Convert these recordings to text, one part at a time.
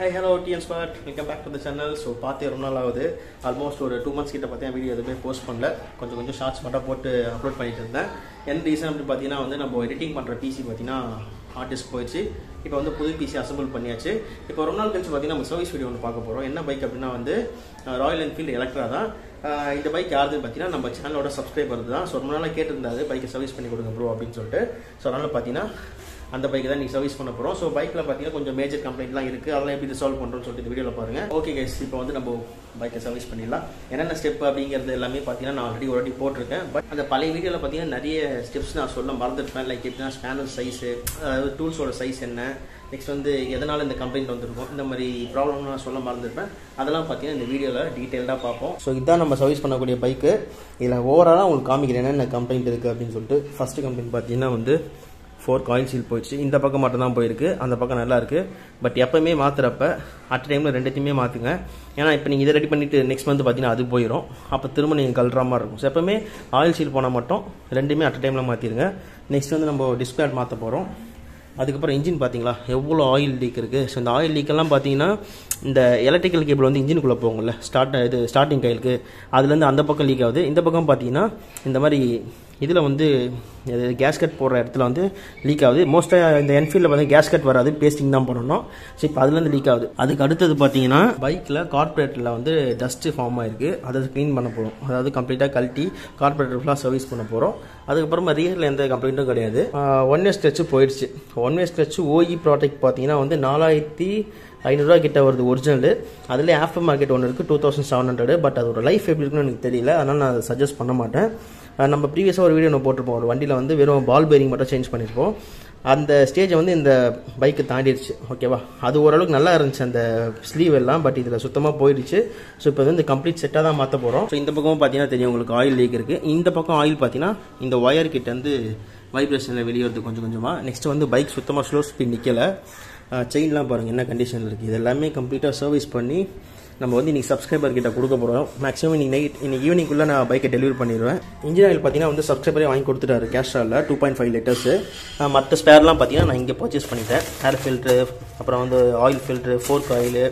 high hello TN spot welcome back to the channel so பார்த்தே ரொம்ப நாள் ஆகுது ஆல்மோஸ்ட் ஒரு டூ மந்த்ஸ் கிட்ட பார்த்தீங்கன்னா வீடியோ எதுவுமே போஸ்ட் பண்ணல கொஞ்சம் கொஞ்சம் ஷார்ட்ஸ் மட்டும் போட்டு அப்லோட் பண்ணிட்டு இருந்தேன் என்ன ரீசன் அப்படி பார்த்தீங்கன்னா வந்து நம்ம எடிட்டிங் பண்ணுற பிசி பார்த்தீங்கன்னா ஆர்டிஸ்ட் போயிடுச்சு இப்போ வந்து புது பிசி அசம்பிள் பண்ணியாச்சு இப்போ ரொம்ப நாள் கழிச்சு பார்த்தீங்கன்னா நம்ம சர்வீஸ் வீடியோ ஒன்று பார்க்க போகிறோம் என்ன பைக் அப்படின்னா வந்து ராயல் என்ஃபீல்டு எலக்ட்ரா தான் ஆஹ் இந்த பைக் யாருதுன்னு பார்த்தீங்கன்னா நம்ம சேனலோட சப்ஸ்கிரைபர் தான் ஸோ ரொம்ப நாளாக கேட்டிருந்தாரு பைக்கை சர்வீஸ் பண்ணி கொடுங்க ப்ரோ அப்படின்னு சொல்லிட்டு ஸோ அதனால் பார்த்தீங்கன்னா அந்த பைக் தான் நீங்கள் சர்வீஸ் பண்ண போகிறோம் ஸோ பைக்கில் பார்த்தீங்கன்னா கொஞ்சம் மேஜர் கம்ப்ளைண்ட்லாம் இருக்குது அதெல்லாம் எப்படி ரிசால்வ் பண்ணுறோம்னு சொல்லிட்டு இந்த வீடியோவில் பாருங்கள் ஓகே கைஸ் இப்போ வந்து நம்ம பைக்கை சர்வீஸ் பண்ணிடலாம் என்னென்ன ஸ்டெப் அப்படிங்கிறது எல்லாமே பார்த்தீங்கன்னா நான் ஆல்ரெடி ஒரு வாட்டி போட்டிருக்கேன் பட் அந்த பழைய வீடியோவில் பார்த்தீங்கன்னா நிறைய ஸ்டெப்ஸ் நான் சொல்ல மறந்துருப்பேன் லைக் எப்படின்னா ஸ்பேனர் சைஸு அதாவது டூல்ஸோட சைஸ் என்ன நெக்ஸ்ட் வந்து எதனால் இந்த கம்ப்ளைண்ட் வந்திருக்கும் இந்த மாதிரி ப்ராப்ளம் நான் சொல்ல மறந்துருப்பேன் அதெல்லாம் பார்த்தீங்கன்னா இந்த வீடியோவில் டீட்டெயில்டாக பார்ப்போம் ஸோ இதுதான் நம்ம சர்வீஸ் பண்ணக்கூடிய பைக்கு இதில் ஓவராலாக உங்களுக்கு காமிக்கிறேன் என்னென்ன கம்ப்ளைண்ட் இருக்குது அப்படின்னு சொல்லிட்டு ஃபஸ்ட்டு கம்ப்ளைண்ட் பார்த்தீங்கன்னா வந்து ஃபோர் காயில் சீல் போயிடுச்சு இந்த பக்கம் மட்டும் தான் போயிருக்கு அந்த பக்கம் நல்லா இருக்கு பட் எப்பவுமே மாத்துறப்ப அட் டைமில் ரெண்டுத்தையுமே மாற்றுங்க ஏன்னா இப்போ நீங்கள் இதை ரெடி பண்ணிட்டு நெக்ஸ்ட் மந்த் பார்த்தீங்கன்னா அது போயிடும் அப்போ திரும்ப நீங்கள் கல்ற மாதிரி இருக்கும் ஸோ எப்பவுமே ஆயில் சீல் போனால் மட்டும் ரெண்டுமே அட் டைமில் மாற்றிடுங்க நெக்ஸ்ட் வந்து நம்ம டிஸ்பிளே மாற்ற போகிறோம் அதுக்கப்புறம் இன்ஜின் பார்த்தீங்களா எவ்வளோ ஆயில் லீக் இருக்குது ஸோ இந்த ஆயில் லீக்கெல்லாம் பார்த்தீங்கன்னா இந்த எலக்ட்ரிக்கல் கேபிள் வந்து இன்ஜினுக்குள்ளே போகும்ல ஸ்டார்ட் இது ஸ்டார்டிங் கைலுக்கு அதுலேருந்து அந்த பக்கம் லீக் ஆகுது இந்த பக்கம் பார்த்தீங்கன்னா இந்த மாதிரி இதில் வந்து கேஸ்கட் போடுற இடத்துல வந்து லீக் ஆகுது மோஸ்ட்டாக இந்த என்ஃபீல்டில் பார்த்தீங்கன்னா கேஸ்கட் வராது பேஸ்டிங் தான் பண்ணணும் ஸோ இப்போ அதுலேருந்து லீக் ஆகுது அதுக்கு அடுத்தது பார்த்தீங்கன்னா பைக்கில் கார்பரேட்டில் வந்து டஸ்ட்டு ஃபார்ம் ஆயிருக்கு அதை க்ளீன் பண்ண போகிறோம் அதாவது கம்ப்ளீட்டாக கழட்டி கார்பரேட்டர் ஃபுல்லாக சர்வீஸ் பண்ண போகிறோம் அதுக்கப்புறமா ரியரில் எந்த கம்ப்ளைண்ட்டும் கிடையாது ஒன் வே ஸ்ட்ரெச்சு போயிடுச்சு one way stretch OE product பார்த்தீங்கன்னா வந்து நாலாயிரத்தி ஐநூறுரூவா கிட்ட வருது ஒரிஜினல் அதில் ஆஃப்டர் மார்க்கெட் ஒன்று இருக்குது two thousand seven hundred but அதோட லைஃப் எப்படி இருக்குன்னு எனக்கு தெரியல அதனால் நான் அதை சஜஸ்ட் பண்ண மாட்டேன் அஹ் நம்ம ப்ரீவியஸாக ஒரு வீடியோ ஒன்று போட்டிருப்போம் ஒரு வண்டியில் வந்து வெறும் பால் பேரிங் மட்டும் சேஞ்ச் பண்ணியிருப்போம் அந்த ஸ்டேஜை வந்து இந்த பைக்கு தாண்டிடுச்சு ஓகேவா அது ஓரளவுக்கு நல்லா இருந்துச்சு அந்த ஸ்லீவ் எல்லாம் பட் இதில் சுத்தமாக போயிடுச்சு ஸோ இப்போ வந்து கம்ப்ளீட் செட்டாக தான் மாற்ற போகிறோம் ஸோ இந்த பக்கம் பார்த்தீங்கன்னா தெரியும் உங்களுக்கு ஆயில் லீக் இருக்குது இந்த பக்கம் ஆயில் பார்த்தீங்கன்னா இந்த ஒயர் கிட்ட வந்து வைப்ரேஷனில் வெளியே வருது கொஞ்சம் கொஞ்சமாக நெக்ஸ்ட் வந்து பைக் சுத்தமாக ஸ்லோ ஸ்பீட் நிற்கலை செயின்லாம் பாருங்கள் என்ன கண்டிஷனில் இருக்குது இது எல்லாமே கம்ப்ளீட்டாக சர்வீஸ் பண்ணி நம்ம வந்து இன்றைக்கி சப்ஸ்கிரைபர் கிட்ட கொடுக்க போகிறோம் மேக்ஸிமம் இன்னைக்கு நைட் இன்னைக்கு ஈவினிங்குள்ளே நான் பைக்கை டெலிவரி பண்ணிடுவேன் இன்ஜின் ஆயில் பார்த்தீங்கன்னா வந்து சப்ஸ்கிரைபரே வாங்கி கொடுத்துட்டாரு கேஸ்ட்ராவில் டூ பாயிண்ட் ஃபைவ் லிட்டர்ஸு மற்ற ஸ்பேர்லாம் பார்த்தீங்கன்னா நான் இங்கே பர்ச்சேஸ் பண்ணிட்டேன் ஏர் ஃபில்ட்ரு அப்புறம் வந்து oil filter fork oil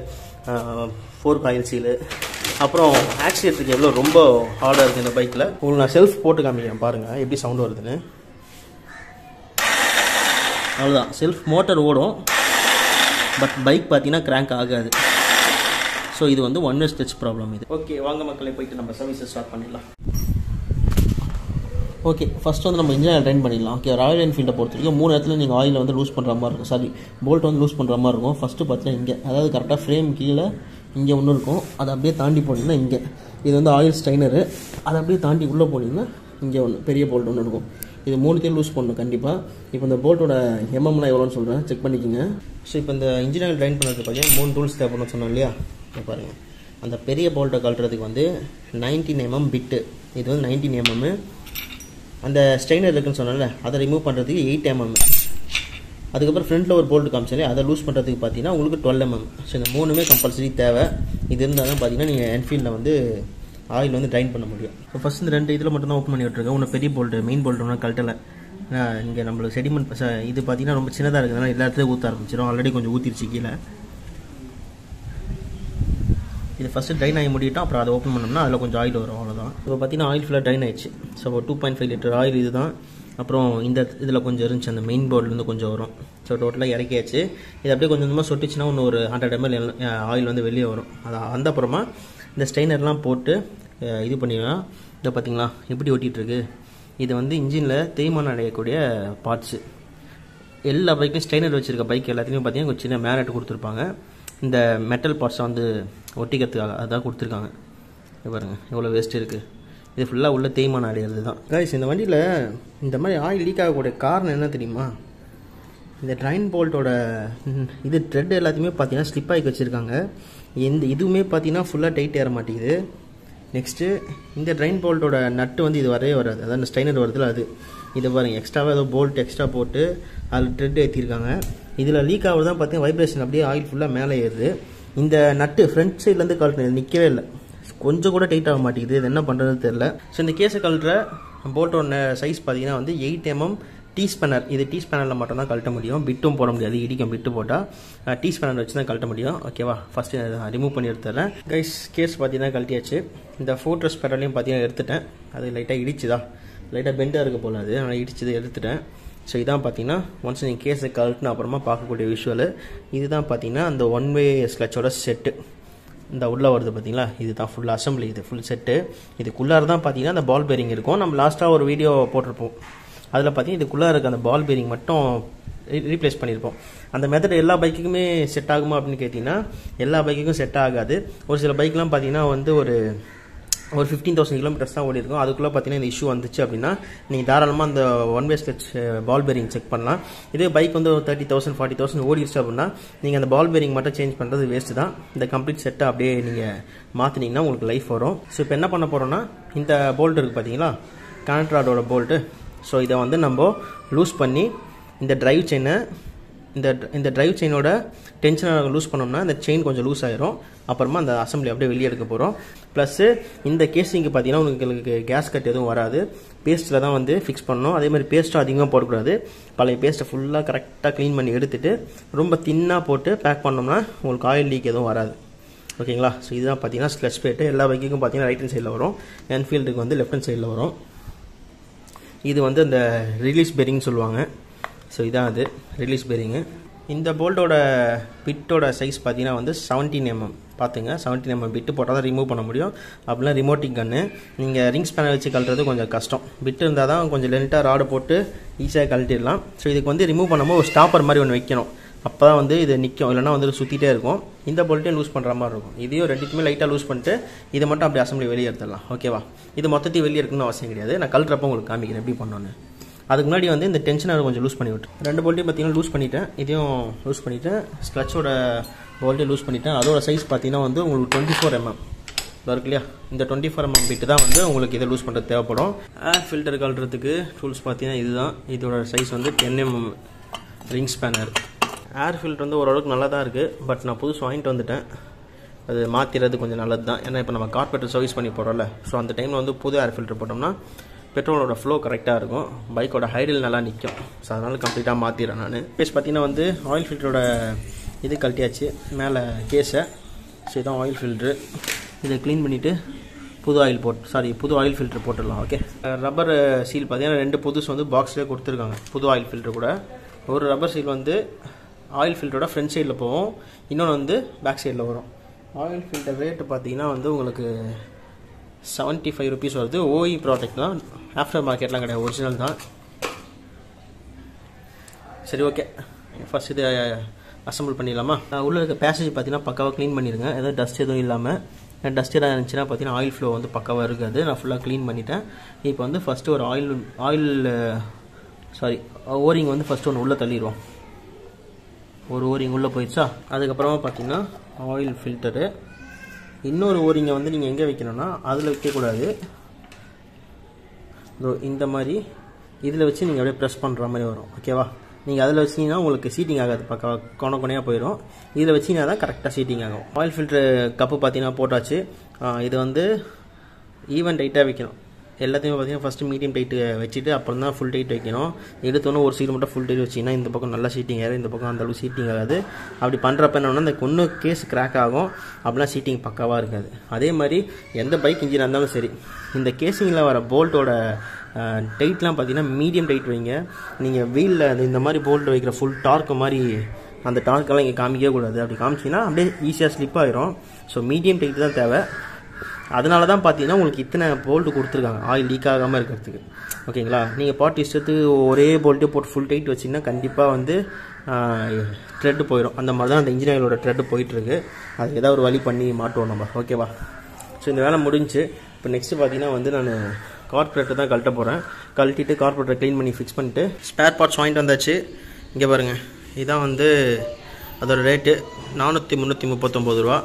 fork oil seal அப்புறம் ஆக்சிடென்ட்டுக்கு எவ்வளோ ரொம்ப ஹார்டாக இருக்குது இந்த பைக்கில் உங்களுக்கு நான் செல்ஃப் போட்டு காமிக்கிறேன் பாருங்கள் எப்படி சவுண்ட் வருதுன்னு அவ்வளோதான் செல்ஃப் மோட்டர் ஓடும் பட் பைக் பார்த்தீங்கன்னா கிராங்க் ஆகாது ஸோ இது வந்து ஒன் வே ஸ்டெச் ப்ராப்ளம் இது ஓகே வாங்க மக்களை போயிட்டு நம்ம சர்வீஸை ஸ்டார்ட் பண்ணிடலாம் ஓகே ஃபர்ஸ்ட் வந்து நம்ம இன்ஜின் ட்ரைன் பண்ணிடலாம் ஓகே ராயல் என்ஃபீல்டை பொறுத்த வரைக்கும் மூணு இடத்துல நீங்கள் ஆயில் வந்து லூஸ் பண்ணுற மாதிரி இருக்கும் சாரி போல்ட் வந்து லூஸ் பண்ணுற மாதிரி இருக்கும் ஃபஸ்ட்டு பார்த்தீங்கன்னா இங்கே அதாவது கரெக்டாக ஃப்ரேம் கீழே இங்கே ஒன்று இருக்கும் அதை அப்படியே தாண்டி போனீங்கன்னா இங்கே இது வந்து ஆயில் ஸ்டைனரு அதை அப்படியே தாண்டி உள்ளே போனீங்கன்னா இங்கே ஒன்று பெரிய போல்ட் ஒன்று இருக்கும் இது மூணுத்தையும் லூஸ் பண்ணணும் கண்டிப்பாக இப்போ இந்த போல்ட்டோட எம்எம்லாம் எவ்வளோன்னு சொல்கிறேன் செக் பண்ணிக்கோங்க ஸோ இப்போ இந்த இன்ஜின் ஆயில் ட்ரைன் பண்ணுறதுக்கு பார்த்தீங்கன்னா மூணு டூல்ஸ் தேவைப்படும் சொன்னோம் இல்லையா இங்க பாருங்கள் அந்த பெரிய போல்ட்டை கழட்டுறதுக்கு வந்து நைன்டீன் எம்எம் பிட்டு இது வந்து நைன்டீன் எம்எம் அந்த ஸ்ட்ரெயினர் இருக்குன்னு சொன்னேன்ல அதை ரிமூவ் பண்ணுறதுக்கு எயிட் எம்எம் அதுக்கப்புறம் ஃப்ரண்ட்டில் ஒரு போல்ட் காமிச்சாலே அதை லூஸ் பண்ணுறதுக்கு பார்த்தீங்கன்னா உங்களுக்கு டுவெல் எம்எம் ஸோ இந்த மூணுமே கம்பல்சரி தேவை இது இருந்தால் தான் பார்த்தீங்கன்னா நீங்கள் என்ஃபீல்டில் வந்து ஆயில் வந்து ட்ரைன் பண்ண முடியும் இப்போ ஃபஸ்ட் இந்த ரெண்டு இதில் மட்டும் தான் ஓப்பன் பண்ணி விட்ருக்கேன் ஒன்று பெரிய போல்ட்டு மெயின் போல்ட் ஒன்று கழட்டலை ஏன்னா இங்கே நம்மளுக்கு செடிமெண்ட் இது பார்த்தீங்கன்னா ரொம்ப சின்னதாக இருக்கிறதுனால எல்லா இடத்துலையும் ஊற்ற ஆரம்பிச்சிடும் ஆல்ரெடி கொஞ்சம் ஊற்றிருச்சு கீழே இது ஃபஸ்ட்டு ட்ரைன் ஆகி முடிட்டோம் அப்புறம் அதை ஓப்பன் பண்ணோம்னா அதில் கொஞ்சம் ஆயில் வரும் அவ்வளோதான் இப்போ பார்த்தீங்கன்னா ஆயில் ஃபுல்லாக ட்ரைன் ஆயிடுச்சு so two point five litre oil இது தான் அப்புறம் இந்த இதில் கொஞ்சம் இருந்துச்சு அந்த மெயின் போர்ட்லேருந்து கொஞ்சம் வரும் ஸோ டோட்டலாக இறக்கியாச்சு இது அப்படியே கொஞ்சம் கொஞ்சமாக சொட்டுச்சுன்னா இன்னும் ஒரு ஹண்ட்ரட் எம்எல் ஆயில் வந்து வெளியே வரும் அது அந்த அப்புறமா இந்த ஸ்ட்ரெயினர்லாம் போட்டு அஹ், இது பண்ணிடலாம் இதை பார்த்தீங்களா எப்படி ஒட்டிகிட்ருக்கு இது வந்து இன்ஜினில் தேய்மானம் அடையக்கூடிய பார்ட்ஸு எல்லா பைக்கும் ஸ்ட்ரெயினர் வச்சிருக்க பைக் எல்லாத்தையுமே பார்த்தீங்கன்னா கொஞ்சம் சின்ன மேனட் கொடுத்துருப்பாங்க இந்த மெட்டல் பார்ட்ஸை வந்து ஒட்டிக்கிறதுக்காக அதான் கொடுத்துருக்காங்க இது பாருங்க எவ்வளோ வேஸ்ட் இருக்குது இது ஃபுல்லாக உள்ள தேய்மானம் அடையிறது தான் கைஸ் இந்த வண்டியில் இந்த மாதிரி ஆயில் லீக் ஆகக்கூடிய காரணம் என்ன தெரியுமா இந்த ட்ரைன் போல்ட்டோட இது த்ரெட் எல்லாத்தையுமே பார்த்தீங்கன்னா ஸ்லிப் ஆகி வச்சுருக்காங்க எந்த இதுவுமே பார்த்தீங்கன்னா ஃபுல்லாக டைட் ஏற மாட்டேங்குது நெக்ஸ்ட்டு இந்த ட்ரைன் போல்ட்டோட நட்டு வந்து இது வரவே வராது அதான் ஸ்ட்ரைனர் வருதுல அது இதை பாருங்க எக்ஸ்ட்ராவாக ஏதோ போல்ட் எக்ஸ்ட்ரா போட்டு அதில் த்ரெட் ஏற்றிருக்காங்க இதில் லீக் ஆகுறது தான் பார்த்தீங்கன்னா வைப்ரேஷன் அப்படியே ஆயில் ஃபுல்லாக மேலே ஏறுது இந்த நட்டு ஃப்ரண்ட் சைட்லேருந்து கழட்டினது நிற்கவே இல்லை கொஞ்சம் கூட டைட் ஆக மாட்டேங்குது இது என்ன பண்ணுறதுன்னு தெரில ஸோ இந்த கேஸை கழட்டுற போல்ட்டோட சைஸ் பார்த்தீங்கன்னா வந்து எயிட் எம்எம் டீ ஸ்பேனர் இது டீ ஸ்பேனரில் மட்டும் தான் கழட்ட முடியும் பிட்டும் போட முடியாது இடிக்கும் பிட்டு போட்டால் டீ ஸ்பேனர் வச்சு தான் கழட்ட முடியும் ஓகேவா ஃபஸ்ட்டு ரிமூவ் பண்ணி எடுத்துறேன் கைஸ் கேஸ் பார்த்தீங்கன்னா கழட்டியாச்சு இந்த ஃபோட்ரஸ் பேரலையும் பார்த்தீங்கன்னா எடுத்துட்டேன் அது லைட்டாக இடிச்சுதா லைட்டாக பெண்டாக இருக்க போல அது ஆனால் இடிச்சது எடுத்துட்டேன் ஸோ இதான் பார்த்தீங்கன்னா ஒன்ஸ் நீங்கள் கேஸை கழட்டின அப்புறமா பார்க்கக்கூடிய விஷுவல் இதுதான் பார்த்தீங்கன்னா அந்த ஒன் வே ஸ்க்ளச்சோட செட்டு இந்த உள்ளே வருது பார்த்தீங்களா இது தான் ஃபுல் அசம்பிளி இது ஃபுல் செட்டு இதுக்குள்ளார தான் பார்த்தீங்கன்னா அந்த பால் பேரிங் இருக்கும் நம்ம லாஸ்ட்டாக ஒரு வீடியோ போட்டிருப்போம் அதில் பார்த்தீங்கன்னா இதுக்குள்ளார இருக்க அந்த பால் பேரிங் மட்டும் ரீப்ளேஸ் பண்ணியிருப்போம் அந்த மெத்தட் எல்லா பைக்குக்குமே செட் ஆகுமா அப்படின்னு கேட்டிங்கன்னா எல்லா பைக்குக்கும் செட் ஆகாது ஒரு சில பைக்லாம் பார்த்தீங்கன்னா வந்து ஒரு ஒரு ஃபிஃப்டீன் தௌசண்ட் கிலோமீட்டர்ஸ் தான் ஓடி இருக்கும் அதுக்குள்ளே பார்த்தீங்கன்னா இந்த இஷ்யூ வந்துச்சு அப்படின்னா நீங்கள் தாராளமாக அந்த ஒன் வே ஸ்கெச் பால் பேரிங் செக் பண்ணலாம் இதே பைக் வந்து ஒரு தேர்ட்டி தௌசண்ட் ஃபார்ட்டி தௌசண்ட் ஓடிடுச்சு அப்படின்னா நீங்கள் அந்த பால் பேரிங் மட்டும் சேஞ்ச் பண்ணுறது வேஸ்ட்டு தான் இந்த கம்ப்ளீட் செட்டை அப்படியே நீங்கள் மாற்றினீங்கன்னா உங்களுக்கு லைஃப் வரும் ஸோ இப்போ என்ன பண்ண போகிறோம்னா இந்த போல்ட் இருக்குது பார்த்தீங்களா கனட்ராடோட போல்ட்டு ஸோ இதை வந்து நம்ம லூஸ் பண்ணி இந்த டிரைவ் செயினை இந்த இந்த டிரைவ் செயினோட டென்ஷனை லூஸ் பண்ணோம்னா இந்த செயின் கொஞ்சம் லூஸ் ஆயிரும் அப்புறமா அந்த அசம்பிளி அப்படியே வெளியே எடுக்க போகிறோம் ப்ளஸ்ஸு இந்த கேஸிங்க்கு பார்த்தீங்கன்னா உங்களுக்கு கேஸ் கட் எதுவும் வராது பேஸ்ட்டில் தான் வந்து ஃபிக்ஸ் பண்ணணும் அதே மாதிரி பேஸ்ட்டும் அதிகமாக போடக்கூடாது பழைய பேஸ்ட்டை ஃபுல்லாக கரெக்டாக க்ளீன் பண்ணி எடுத்துட்டு ரொம்ப தின்னாக போட்டு பேக் பண்ணோம்னா உங்களுக்கு ஆயில் லீக் எதுவும் வராது ஓகேங்களா ஸோ இதுதான் பார்த்தீங்கன்னா ஸ்லெச் பேட்டு எல்லா பைக்குக்கும் பார்த்தீங்கன்னா ரைட் ஹேண்ட் சைடில் வரும் என்ஃபீல்டுக்கு வந்து லெஃப்ட் ஹேண்ட் சைடில் வரும் இது வந்து அந்த ரிலீஸ் பெரிங் சொல்லுவாங்க ஸோ இதான் அது ரிலீஸ் பெரிங்கு இந்த போல்ட்டோட பிட்டோட சைஸ் பார்த்தீங்கன்னா வந்து செவன்டீன் எம்எம் பார்த்துங்க செவன்டீன் எம்எம் பிட்டு போட்டால் தான் ரிமூவ் பண்ண முடியும் அப்படிலாம் ரிமோட்டிங் கன்று நீங்கள் ரிங்ஸ் பேனை வச்சு கழட்டுறது கொஞ்சம் கஷ்டம் பிட்டு இருந்தால் தான் கொஞ்சம் லென்ட்டாக ராடு போட்டு ஈஸியாக கழட்டிடலாம் ஸோ இதுக்கு வந்து ரிமூவ் பண்ணும்போது ஒரு ஸ்டாப்பர் மாதிரி ஒன்று வைக்கணும் அப்போ தான் வந்து இது நிற்கும் இல்லைனா வந்து சுற்றிட்டே இருக்கும் இந்த போல்ட்டையும் லூஸ் பண்ணுற மாதிரி இருக்கும் இதையும் ரெண்டுத்துமே லைட்டாக லூஸ் பண்ணிட்டு இதை மட்டும் அப்படி அசம்பிளி வெளியே எடுத்துடலாம் ஓகேவா இது மொத்தத்தையும் வெளியே இருக்குன்னு அவசியம் கிடையாது நான் கழட்டுறப்போ உங்களுக்கு காமிக்கிறேன் எப்படி பண்ணோன்னு அதுக்கு முன்னாடி வந்து இந்த டென்ஷனர் கொஞ்சம் லூஸ் பண்ணி விட்டு ரெண்டு போல்ட்டையும் பார்த்தீங்கன்னா லூஸ் பண்ணிட்டேன் இதையும் லூஸ் பண்ணிட்டேன் ஸ்க்ளச்சோட போல்ட்டையும் லூஸ் பண்ணிட்டேன் அதோட சைஸ் பார்த்தீங்கன்னா வந்து உங்களுக்கு டுவெண்ட்டி ஃபோர் எம்எம் இருக்கு இல்லையா இந்த டுவெண்ட்டி ஃபோர் எம்எம் பிட்டு தான் வந்து உங்களுக்கு இதை லூஸ் பண்ணுறது தேவைப்படும் ஏர் ஃபில்டர் கழட்டுறதுக்கு டூல்ஸ் பார்த்தீங்கன்னா இதுதான் இதோட சைஸ் வந்து ten mm ring spanner air filter வந்து ஓரளவுக்கு நல்லா தான் இருக்குது பட் நான் புதுசு வாங்கிட்டு வந்துட்டேன் அது மாற்றிடுறது கொஞ்சம் நல்லது தான் ஏன்னா இப்போ நம்ம கார்பெட்டர் சர்வீஸ் பண்ணி போகிறோம்ல ஸோ அந்த டைமில் வந்து புது ஏர் ஃபில்டர் போட்டோம்னா பெட்ரோலோட ஃப்ளோ கரெக்டாக இருக்கும் பைக்கோட ஹைடில் நல்லா நிற்கும் ஸோ அதனால் கம்ப்ளீட்டாக மாற்றிடுறேன் நான் பேஸ் பார்த்தீங்கன்னா வந்து ஆயில் ஃபில்டரோட இது கழட்டியாச்சு மேலே கேஸை ஸோ இதான் ஆயில் ஃபில்ட்ரு இதை க்ளீன் பண்ணிவிட்டு புது ஆயில் போட் சாரி புது ஆயில் ஃபில்டர் போட்டுடலாம் ஓகே ரப்பர் சீல் பார்த்தீங்கன்னா ரெண்டு புதுசு வந்து பாக்ஸ்லேயே கொடுத்துருக்காங்க புது ஆயில் ஃபில்டர் கூட ஒரு ரப்பர் சீல் வந்து ஆயில் ஃபில்டரோட ஃப்ரண்ட் சைடில் போகும் இன்னொன்று வந்து பேக் சைடில் வரும் ஆயில் ஃபில்டர் ரேட்டு பார்த்தீங்கன்னா வந்து உங்களுக்கு செவன்ட்டி ஃபைவ் ருபீஸ் வருது ஓஇ ப்ராடக்ட் தான் ஆஃப்டர் மார்க்கெட்லாம் கிடையாது ஒரிஜினல் தான் சரி ஓகே ஃபஸ்ட் இதை அசம்பிள் பண்ணிடலாமா உள்ளே இருக்க பேசேஜ் பார்த்தீங்கன்னா பக்காவாக க்ளீன் பண்ணிடுங்க ஏதாவது டஸ்ட் எதுவும் இல்லாமல் டஸ்ட் எதாவது இருந்துச்சுன்னா பார்த்தீங்கன்னா ஆயில் ஃப்ளோ வந்து பக்காவாக இருக்காது நான் ஃபுல்லாக க்ளீன் பண்ணிட்டேன் இப்போ வந்து ஃபஸ்ட்டு ஒரு ஆயில் ஆயில் சாரி ஓரிங் வந்து ஃபஸ்ட்டு ஒன்று உள்ளே தள்ளிடுவோம் ஒரு ஓரிங் உள்ளே போயிடுச்சா அதுக்கப்புறமா பார்த்தீங்கன்னா ஆயில் ஃபில்டரு இன்னொரு ஓரிங்கை வந்து நீங்கள் எங்கே வைக்கணும்னா அதில் வைக்கக்கூடாது இதோ இந்த மாதிரி இதில் வச்சு நீங்கள் அப்படியே ப்ரெஸ் பண்ணுற மாதிரி வரும் ஓகேவா நீங்கள் அதில் வச்சிங்கன்னா உங்களுக்கு சீட்டிங் ஆகாது பக்கா கொன கொனையாக போயிடும் இதில் வச்சிங்கன்னா தான் கரெக்டாக சீட்டிங் ஆகும் ஆயில் ஃபில்ட்ரு கப்பு பார்த்தீங்கன்னா போட்டாச்சு இது வந்து ஈவன் டைட்டாக வைக்கணும் எல்லாத்தையுமே பார்த்தீங்கன்னா ஃபஸ்ட்டு மீடியம் டைட்டு வச்சுட்டு அப்புறம் தான் ஃபுல் டைட் வைக்கணும் எடுத்தோன்னே ஒரு சீட் மட்டும் ஃபுல் டைட் வச்சிங்கன்னா இந்த பக்கம் நல்லா சீட்டிங் ஆகாது இந்த பக்கம் அந்தளவு சீட்டிங் ஆகாது அப்படி பண்ணுறப்ப என்னன்னா இந்த ஒன்று கேஸ் கிராக் ஆகும் அப்படிலாம் சீட்டிங் பக்காவாக இருக்காது அதே மாதிரி எந்த பைக் இன்ஜினாக இருந்தாலும் சரி இந்த கேசிங்கில் வர போல்ட்டோட டைட்லாம் பார்த்தீங்கன்னா மீடியம் டைட் வைங்க நீங்கள் வீலில் இந்த மாதிரி போல்ட் வைக்கிற ஃபுல் டார்க்கு மாதிரி அந்த டார்க்கெல்லாம் இங்கே காமிக்கவே கூடாது அப்படி காமிச்சிங்கன்னா அப்படியே ஈஸியாக ஸ்லிப் ஆயிரும் ஸோ மீடியம் டைட் தான் தேவை அதனால தான் பார்த்தீங்கன்னா உங்களுக்கு இத்தனை போல்ட்டு கொடுத்துருக்காங்க ஆயில் லீக் ஆகாமல் இருக்கிறதுக்கு ஓகேங்களா நீங்கள் பாட்டு இஷ்டத்துக்கு ஒரே போல்ட்டே போட்டு ஃபுல் டைட் வச்சிங்கன்னா கண்டிப்பாக வந்து த்ரெட்டு போயிடும் அந்த மாதிரி தான் அந்த இன்ஜின் ஆயிலோட த்ரெட்டு போயிட்டுருக்கு அது ஏதாவது ஒரு வழி பண்ணி மாட்டுவோம் நம்ம ஓகேவா ஸோ இந்த வேலை முடிஞ்சு இப்போ நெக்ஸ்ட்டு பார்த்தீங்கன்னா வந்து நான் கார்பரேட்டர் தான் கழட்ட போகிறேன் கழட்டிட்டு கார்பரேட்டரை க்ளீன் பண்ணி ஃபிக்ஸ் பண்ணிட்டு ஸ்பேர் பார்ட்ஸ் வாங்கிட்டு வந்தாச்சு இங்கே பாருங்கள் இதான் வந்து அதோட ரேட்டு நானூற்றி முந்நூற்றி முப்பத்தொம்போது ரூபா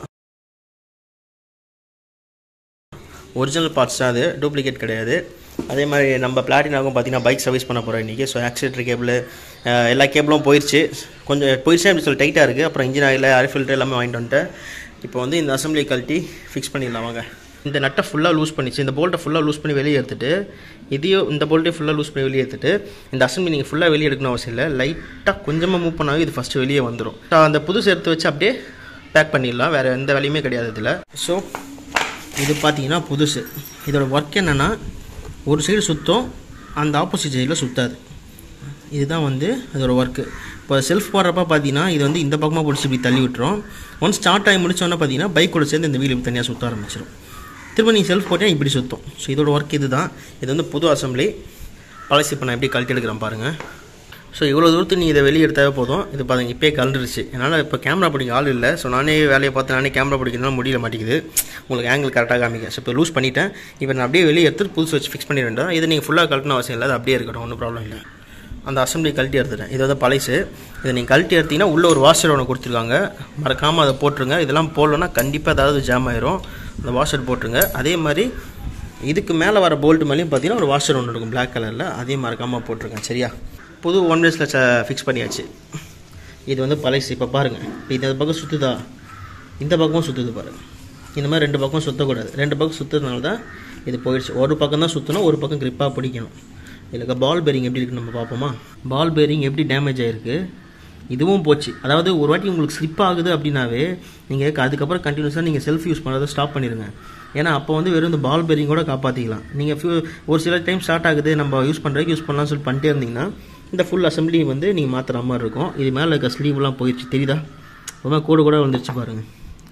ஒரிஜினல் பார்ட்ஸ் தான் அது டூப்ளிகேட் கிடையாது அதே மாதிரி நம்ம பிளாட்டினாகும் பார்த்தீங்கன்னா பைக் சர்வீஸ் பண்ண போகிறோம் இன்றைக்கி ஸோ ஆக்சிலேட்டர் கேபிள் எல்லா கேபிளும் போயிடுச்சு கொஞ்சம் போயிடுச்சு அப்படி சொல்லி டைட்டாக இருக்குது அப்புறம் இன்ஜின் ஆயில் ஏர் ஃபில்டர் எல்லாமே வாங்கிட்டு வந்துட்டேன் இப்போ வந்து இந்த அசம்பிளி கழட்டி ஃபிக்ஸ் பண்ணிடலாம் வாங்க இந்த நட்டை ஃபுல்லாக லூஸ் பண்ணிச்சு இந்த போல்ட்டை ஃபுல்லாக லூஸ் பண்ணி வெளியே எடுத்துட்டு இதையும் இந்த போல்ட்டையும் ஃபுல்லாக லூஸ் பண்ணி வெளியே எடுத்துட்டு இந்த அசம்பிளி நீங்கள் ஃபுல்லாக வெளியே எடுக்கணும் அவசியம் இல்லை லைட்டாக கொஞ்சமாக மூவ் பண்ணாவே இது ஃபஸ்ட்டு வெளியே வந்துடும் அந்த புதுசு எடுத்து வச்சு அப்படியே பேக் பண்ணிடலாம் வேறு எந்த வேலையுமே கிடையாது இதில் ஸோ இது பார்த்தீங்கன்னா புதுசு இதோட ஒர்க் என்னென்னா ஒரு சைடு சுத்தம் அந்த ஆப்போசிட் சைடில் சுத்தாது இதுதான் வந்து அதோட ஒர்க்கு இப்போ செல்ஃப் போடுறப்ப பார்த்தீங்கன்னா இது வந்து இந்த பக்கமாக பிடிச்சி இப்படி தள்ளி விட்டுரும் ஒன்ஸ் ஸ்டார்ட் ஆகி முடிச்சோன்னே பார்த்தீங்கன்னா பைக்கோட சேர்ந்து இந்த வீல் தனியாக சுற்ற ஆரம்பிச்சிடும் திரும்ப நீங்கள் செல்ஃப் போட்டேன் இப்படி சுற்றும் ஸோ இதோட ஒர்க் இது தான் இது வந்து புது அசம்பிளி பழசு இப்போ நான் எப்படி கழட்டி எடுக்கிறேன் பாருங்கள் ஸோ இவ்வளோ தூரத்துக்கு நீ இதை வெளியே எடுத்தாவே போதும் இது பாருங்க இப்போயே கலந்துருச்சு என்னால் இப்போ கேமரா பிடிக்க ஆள் இல்லை ஸோ நானே வேலையை பார்த்து நானே கேமரா பிடிக்கணும்னா முடியல மாட்டேங்குது உங்களுக்கு ஆங்கிள் கரெக்டாக காமிக்க ஸோ இப்போ லூஸ் பண்ணிட்டேன் இப்போ நான் அப்படியே வெளியே எடுத்து புதுசு வச்சு ஃபிக்ஸ் பண்ணி வேண்டாம் இதை நீங்கள் ஃபுல்லாக கழட்டணும் அவசியம் இல்லை அது அப்படியே இருக்கட்டும் ஒன்றும் ப்ராப்ளம் இல்லை அந்த அசம்பிளி கழட்டி எடுத்துட்டேன் இது வந்து பழசு இதை நீங்கள் கழட்டி எடுத்தீங்கன்னா உள்ளே ஒரு வாஷர் ஒன்று கொடுத்துருக்காங்க மறக்காமல் அதை போட்டுருங்க இதெல்லாம் போடலன்னா கண்டிப்பாக ஏதாவது ஜாம் ஆயிரும் அந்த வாஷர் போட்டுருங்க அதே மாதிரி இதுக்கு மேலே வர போல்ட் மேலேயும் பார்த்தீங்கன்னா ஒரு வாஷர் ஒன்று இருக்கும் பிளாக் கலரில் அதையும் மறக்காமல் போட்டிருங்க சரியா புது ஒன் டேஸில் ஃபிக்ஸ் பண்ணியாச்சு இது வந்து பழசு இப்போ பாருங்கள் இப்போ இந்த பக்கம் சுற்றுதா இந்த பக்கமும் சுற்றுது பாருங்கள் இந்த மாதிரி ரெண்டு பக்கம் சுற்றக்கூடாது ரெண்டு பக்கம் சுற்றுறதுனால தான் இது போயிடுச்சு ஒரு பக்கம் தான் சுற்றணும் ஒரு பக்கம் grip-ஆ பிடிக்கணும் இதில் பால் பேரிங் எப்படி இருக்குன்னு நம்ம பார்ப்போமா பால் பேரிங் எப்படி டேமேஜ் ஆகிருக்கு இதுவும் போச்சு அதாவது ஒரு வாட்டி உங்களுக்கு ஸ்லிப் ஆகுது அப்படின்னாவே நீங்கள் அதுக்கப்புறம் கண்டினியூஸாக நீங்கள் செல்ஃப் யூஸ் பண்ணுறதை ஸ்டாப் பண்ணிடுங்க ஏன்னா அப்போ வந்து வெறும் இந்த பால் பேரிங் கூட காப்பாற்றிக்கலாம் நீங்கள் ஃபியூ ஒரு சில டைம் ஸ்டார்ட் ஆகுது நம்ம யூஸ் பண்ணுறதுக்கு யூஸ் பண்ணலாம்னு சொல்லி பண்ணிட்டே இருந்தீங்கன்னா இந்த ஃபுல் அசம்பிளி வந்து நீங்கள் மாற்றுற மாதிரி இருக்கும் இது மேலே இருக்க ஸ்லீவ்லாம் போயிடுச்சு தெரியுதா ரொம்ப கோடு கூட வந்துருச்சு பாருங்கள்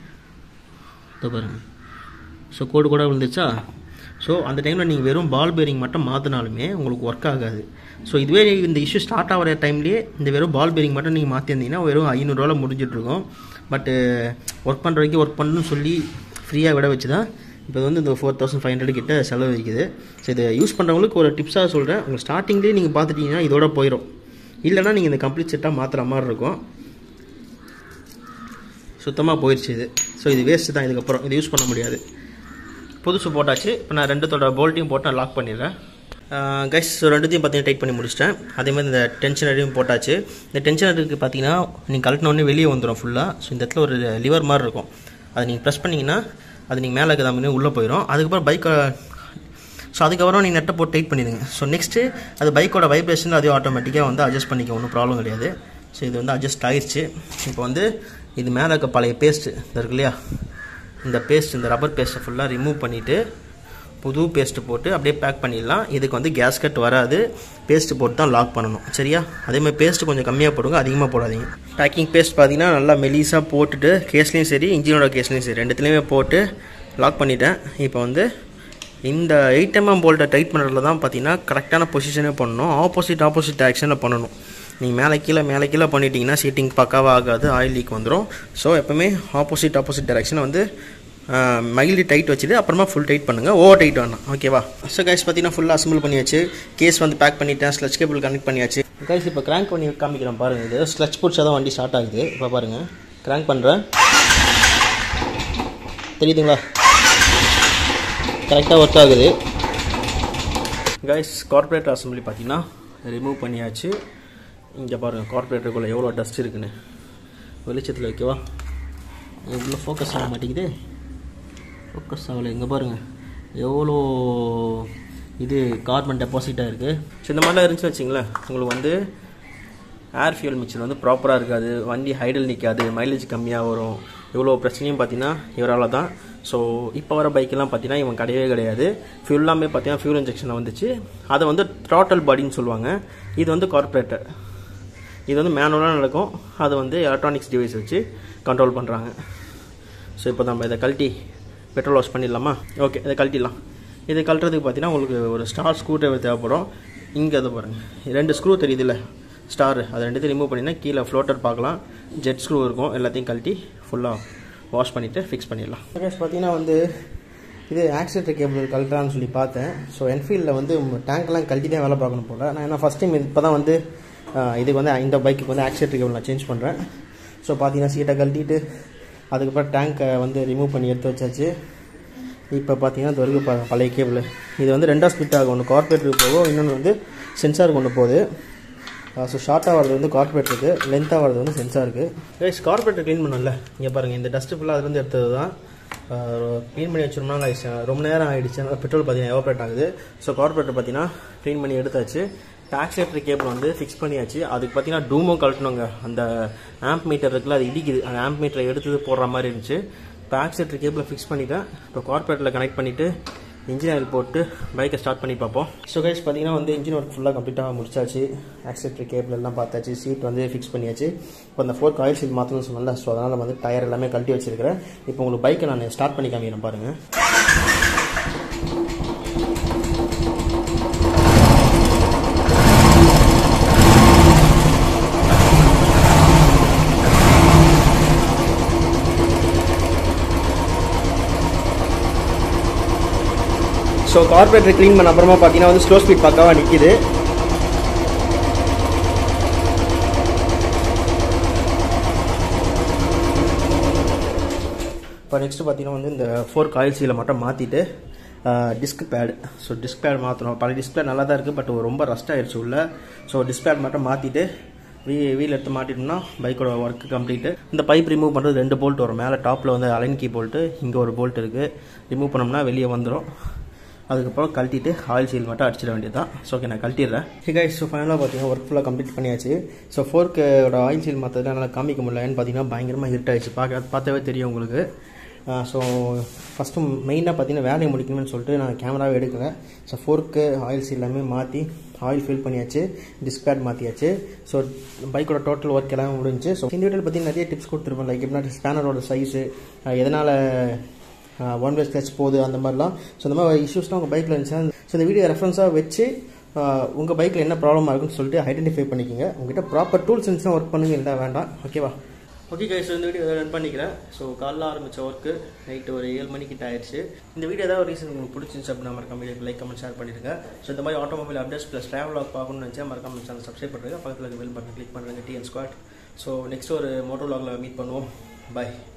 இதோ பாருங்கள் ஸோ கோடு கூட விழுந்துச்சா ஸோ அந்த டைமில் நீங்கள் வெறும் பால் பேரிங் மட்டும் மாற்றினாலுமே உங்களுக்கு ஒர்க் ஆகாது ஸோ இதுவே இந்த இஷ்யூ ஸ்டார்ட் ஆகிற டைம்லேயே இந்த வெறும் பால் பேரிங் மட்டும் நீங்கள் மாற்றிருந்தீங்கன்னா வெறும் ஐநூறுரூவாவில் முடிஞ்சிட்ருக்கும் பட்டு ஒர்க் பண்ணுற வரைக்கும் ஒர்க் பண்ணணும்னு சொல்லி ஃப்ரீயாக விட வச்சு தான் இப்போ வந்து இந்த ஃபோர் தௌசண்ட் ஃபைவ் ஹண்ட்ரட் கிட்ட செலவு வைக்குது ஸோ இதை யூஸ் பண்ணுறவங்களுக்கு ஒரு டிப்ஸாக சொல்கிறேன் உங்கள் ஸ்டார்டிங்லேயே நீங்கள் பார்த்துட்டீங்கன்னா இதோட போயிடும் இல்லைனா நீங்கள் இந்த கம்ப்ளீட் செட்டாக மாற்றுற மாதிரி இருக்கும் சுத்தமாக போயிடுச்சு இது ஸோ இது வேஸ்ட்டு தான் இதுக்கப்புறம் இது யூஸ் பண்ண முடியாது புதுசு போட்டாச்சு இப்போ நான் ரெண்டுத்தோட போல்ட்டையும் போட்டு நான் லாக் பண்ணிடுறேன் கைஸ் ஸோ ரெண்டுத்தையும் பார்த்தீங்கன்னா டைட் பண்ணி முடிச்சிட்டேன் அதே மாதிரி இந்த டென்ஷனரையும் போட்டாச்சு இந்த டென்ஷனருக்கு பார்த்தீங்கன்னா நீங்கள் கழட்டினோடனே வெளியே வந்துடும் ஃபுல்லாக ஸோ இந்த இடத்துல ஒரு லிவர் மாதிரி இருக்கும் அதை நீங்கள் ப்ரெஸ் பண்ணிங்கன்னா அது நீங்கள் மேலே இருக்கிற மாதிரி உள்ளே போயிடும் அதுக்கப்புறம் பைக்கை ஸோ அதுக்கப்புறம் நீங்கள் நெட்டை போட்டு டைட் பண்ணிடுங்க ஸோ நெக்ஸ்ட்டு அது பைக்கோட வைப்ரேஷன் அதே ஆட்டோமேட்டிக்காக வந்து அட்ஜஸ்ட் பண்ணிக்க ஒன்றும் ப்ராப்ளம் கிடையாது ஸோ இது வந்து அட்ஜஸ்ட் ஆயிடுச்சு இப்போ வந்து இது மேலே இருக்க பழைய பேஸ்ட்டு இந்த இருக்கு இல்லையா இந்த பேஸ்ட் இந்த ரப்பர் பேஸ்ட்டை ஃபுல்லாக ரிமூவ் பண்ணிவிட்டு புது பேஸ்ட்டு போட்டு அப்படியே பேக் பண்ணிடலாம் இதுக்கு வந்து கேஸ் கட் வராது பேஸ்ட்டு போட்டு தான் லாக் பண்ணணும் சரியா அதேமாதிரி பேஸ்ட்டு கொஞ்சம் கம்மியாக போடுங்க அதிகமாக போடாதீங்க பேக்கிங் பேஸ்ட் பார்த்தீங்கன்னா நல்லா மெலிசாக போட்டுட்டு கேஸ்லேயும் சரி இன்ஜினோட கேஸ்லேயும் சரி ரெண்டுத்துலேயுமே போட்டு லாக் பண்ணிட்டேன் இப்போ வந்து இந்த எயிட் எம்எம் போல்ட்டை டைட் பண்ணுறதுல தான் பார்த்தீங்கன்னா கரெக்டான பொசிஷனே பண்ணணும் ஆப்போசிட் ஆப்போசிட் டேரக்ஷனில் பண்ணணும் நீங்கள் மேலே கீழே மேலே கீழே பண்ணிட்டீங்கன்னா சீட்டிங் பக்காவாக ஆகாது ஆயில் லீக் வந்துடும் ஸோ எப்போவுமே ஆப்போசிட் ஆப்போசிட் டேரக்ஷனை வந்து மைல்டு டைட் வச்சுட்டு அப்புறமா ஃபுல் டைட் பண்ணுங்கள் ஓவர் டைட் வேணாம் ஓகேவா ஸோ கைஸ் பார்த்தீங்கன்னா ஃபுல்லாக அசம்பிள் பண்ணியாச்சு கேஸ் வந்து பேக் பண்ணிட்டேன் ஸ்லச் கேபிள் கனெக்ட் பண்ணியாச்சு கைஸ் இப்போ கிராங்க் பண்ணி காமிக்கிறேன் பாருங்கள் இது ஸ்லச் பிடிச்சா தான் வண்டி ஸ்டார்ட் ஆகுது இப்போ பாருங்கள் கிராங்க் பண்ணுறேன் தெரியுதுங்களா கரெக்டாக ஒர்க் ஆகுது கைஸ் கார்பரேட் அசம்பிளி பார்த்தீங்கன்னா ரிமூவ் பண்ணியாச்சு இங்கே பாருங்கள் கார்பரேட்டருக்குள்ளே எவ்வளோ டஸ்ட் இருக்குன்னு வெளிச்சத்தில் வைக்கவா இவ்வளோ ஃபோக்கஸ் ஆக மாட்டேங்குது ஃபோக்கஸ் ஆகலை இங்கே பாருங்கள் எவ்வளோ இது கார்பன் டெபாசிட்டாக இருக்குது ஸோ இந்த மாதிரிலாம் இருந்துச்சு வச்சிங்களேன் உங்களுக்கு வந்து ஏர் ஃபியூல் மிக்சர் வந்து ப்ராப்பராக இருக்காது வண்டி ஹைடல் நிற்காது மைலேஜ் கம்மியாக வரும் இவ்வளோ பிரச்சனையும் பார்த்தீங்கன்னா இவரால் தான் ஸோ இப்போ வர பைக்கெல்லாம் பார்த்தீங்கன்னா இவன் கிடையவே கிடையாது ஃபியூல்லாமே பார்த்தீங்கன்னா ஃபியூல் இன்ஜெக்ஷனில் வந்துச்சு அதை வந்து த்ராட்டல் பாடின்னு சொல்லுவாங்க இது வந்து கார்பரேட்டர் இது வந்து மேனுவலாக நடக்கும் அது வந்து எலக்ட்ரானிக்ஸ் டிவைஸ் வச்சு கண்ட்ரோல் பண்ணுறாங்க ஸோ இப்போ நம்ம இதை கழட்டி பெட்ரோல் வாஷ் பண்ணிடலாமா ஓகே இதை கழட்டிடலாம் இதை கழட்டுறதுக்கு பார்த்தீங்கன்னா உங்களுக்கு ஒரு ஸ்டார் ஸ்க்ரூ டிரைவர் தேவைப்படும் இங்கே அதை பாருங்கள் ரெண்டு ஸ்க்ரூ தெரியுதுல்ல ஸ்டார் அதை ரெண்டுத்தையும் ரிமூவ் பண்ணினா கீழே ஃப்ளோட்டர் பார்க்கலாம் ஜெட் ஸ்க்ரூ இருக்கும் எல்லாத்தையும் கழட்டி ஃபுல்லாக வாஷ் பண்ணிவிட்டு ஃபிக்ஸ் பண்ணிடலாம் பார்த்தீங்கன்னா வந்து இது ஆக்சிலேட்டர் கேபிள் கழட்டலான்னு சொல்லி பார்த்தேன் ஸோ என்ஃபீல்டில் வந்து டேங்க்லாம் கழட்டி தான் வேலை பார்க்கணும் போல் நான் ஏன்னா ஃபஸ்ட் டைம் இப்போ தான் வந்து ஆஹ், இதுக்கு வந்து இந்த பைக்குக்கு வந்து ஆக்சிலேட்டர் கேபிள் நான் சேஞ்ச் பண்ணுறேன் ஸோ பார்த்தீங்கன்னா சீட்டை கழட்டிட்டு அதுக்கப்புறம் டேங்க்கை வந்து ரிமூவ் பண்ணி எடுத்து வச்சாச்சு இப்போ பார்த்தீங்கன்னா இது வரைக்கும் ப- பழைய கேபிள் இது வந்து ரெண்டாக ஸ்பிட் ஆகும் ஒன்று கார்பரேட்டருக்கு போகும் இன்னொன்று வந்து சென்சாருக்கு ஒன்று போகுது ஸோ ஷார்ட்டாக வரது வந்து கார்பரேட்டருக்கு லென்த்தாக வரது வந்து சென்சாருக்கு கைஸ் கார்பரேட்டர் க்ளீன் பண்ணல இங்கே பாருங்கள் இந்த டஸ்ட்டு ஃபுல்லாக அதுலேருந்து எடுத்தது தான் க்ளீன் பண்ணி வச்சிருந்தோம்னா ஆயிடுச்சு ரொம்ப நேரம் ஆயிடுச்சு அதனால பெட்ரோல் பார்த்தீங்கன்னா எவாப்ரேட் ஆகுது ஸோ கார்பரேட்டர் பார்த்தீங்கன்னா க்ளீன் பண்ணி எடுத்தாச்சு டாக்ஸேட்டர் கேபிள் வந்து ஃபிக்ஸ் பண்ணியாச்சு அதுக்கு பார்த்தீங்கன்னா டூமோ கழட்டணுங்க அந்த ஆம்ப் மீட்டர் இருக்குல்ல அது இடிக்குது அந்த ஆம்ப் மீட்டரை எடுத்து போடுற மாதிரி இருந்துச்சு இப்போ ஆக்சிலேட்டர் கேபிளை ஃபிக்ஸ் பண்ணிட்டேன் இப்போ கார்பரேட்டில் கனெக்ட் பண்ணிவிட்டு இன்ஜின் ஆயில் போட்டு பைக்கை ஸ்டார்ட் பண்ணி பார்ப்போம் ஸோ கைஸ் பார்த்தீங்கன்னா வந்து இன்ஜின் ஒர்க் ஃபுல்லாக கம்ப்ளீட்டாக முடிச்சாச்சு ஆக்சிலேட்டர் கேபிள் எல்லாம் பார்த்தாச்சு சீட் வந்து ஃபிக்ஸ் பண்ணியாச்சு இப்போ அந்த ஃபோர்க் ஆயில் சீட் மாற்றணும்னு சொன்னல ஸோ அதனால் வந்து டயர் எல்லாமே கழட்டி வச்சிருக்கிறேன் இப்போ உங்களுக்கு பைக்கை நான் ஸ்டார்ட் பண்ணி காமிக்கிறேன் பாருங்கள் ஸோ கார்பரேட்டர் க்ளீன் பண்ண அப்புறமா பார்த்தீங்கன்னா வந்து ஸ்லோ ஸ்பீட் பக்காவாக நிற்கிது இப்போ நெக்ஸ்ட் பார்த்தீங்கன்னா வந்து இந்த ஃபோர் காயில் சீலை மட்டும் மாற்றிட்டு disc pad so disc pad மாற்றணும் பழைய டிஸ்பிளே நல்லா தான் இருக்குது பட் ரொம்ப ரஸ்ட் ஆயிடுச்சு உள்ள ஸோ டிஸ்க் பேட் மட்டும் மாற்றிட்டு வீ வீல் எடுத்து மாட்டிட்டோம்னா பைக்கோட ஒர்க் கம்ப்ளீட்டு இந்த பைப் ரிமூவ் பண்ணுறது ரெண்டு போல்ட் வரும் மேலே டாப்பில் வந்து அலைன் கீ போல்ட்டு இங்கே ஒரு போல்ட் இருக்குது ரிமூவ் பண்ணோம்னா வெளியே வந்துடும் அதுக்கப்புறம் கழட்டிட்டு ஆயில் சீல் மட்டும் அடிச்சிட வேண்டியது தான் ஸோ ஓகே நான் கழட்டிடுறேன் ஹிகாய் ஸோ ஃபைனலாக பார்த்தீங்கன்னா ஒர்க் ஃபுல்லாக கம்ப்ளீட் பண்ணியாச்சு ஸோ ஃபோர்க்கோட ஆயில் சீல் மாற்றதுல என்னால் காமிக்க முடியல ஏன்னு பார்த்தீங்கன்னா பயங்கரமாக ஹிட் ஆயிடுச்சு பார்க்க பார்த்தாவே தெரியும் உங்களுக்கு ஸோ ஃபஸ்ட்டு மெயினாக பார்த்தீங்கன்னா வேலையை முடிக்கணும்னு சொல்லிட்டு நான் கேமராவே எடுக்கிறேன் ஸோ ஃபோர்க்கு ஆயில் சீல் எல்லாமே மாற்றி ஆயில் ஃபில் பண்ணியாச்சு டிஸ்பேட் மாற்றியாச்சு ஸோ பைக்கோட டோட்டல் ஒர்க் எல்லாமே முடிஞ்சு ஸோ இந்த வீடியோவில் பற்றி நிறைய டிப்ஸ் கொடுத்துருப்பேன் லைக் எப்படின்னா ஸ்பேனரோட சைஸு எதனால் ஒன் வே ஸ்க்ராச் போகுது அந்த மாதிரிலாம் ஸோ இந்த மாதிரி இஷ்யூஸ்லாம் உங்கள் பைக்கில் இருந்துச்சுன்னா ஸோ இந்த வீடியோ ரெஃபரன்ஸாக வச்சு உங்கள் பைக்கில் என்ன ப்ராப்ளமாக இருக்குன்னு சொல்லிட்டு ஐடென்டிஃபை பண்ணிக்கோங்க உங்ககிட்ட ப்ராப்பர் டூல்ஸ் இருந்துச்சுன்னா ஒர்க் பண்ணுங்க இல்லை வேண்டாம் ஓகேவா ஓகே கைஸ் இந்த வீடியோ ரன் பண்ணிக்கிறேன் ஸோ காலைல ஆரம்பித்த ஒர்க்கு நைட்டு ஒரு ஏழு மணிக்கிட்ட ஆயிடுச்சு இந்த வீடியோ ஏதாவது ரீசன் உங்களுக்கு பிடிச்சிருந்துச்சு அப்படின்னா மறக்காம வீடியோ லைக் கமெண்ட் ஷேர் பண்ணிடுங்க ஸோ இந்த மாதிரி ஆட்டோமொபைல் அப்டேட்ஸ் ப்ளஸ் ட்ராவல் ஆக் பார்க்கணும்னு நினச்சா மறக்காம சேனல் சப்ஸ்கிரைப் பண்ணுறேன் பக்கத்தில் பெல் பட்டன் கிளிக் பண்ணுறேங்க டிஎன் ஸ்குவாட் ஸோ நெக்ஸ்ட் ஒரு மோட்டோ லாகில் மீட் பண்ணுவோம் பாய்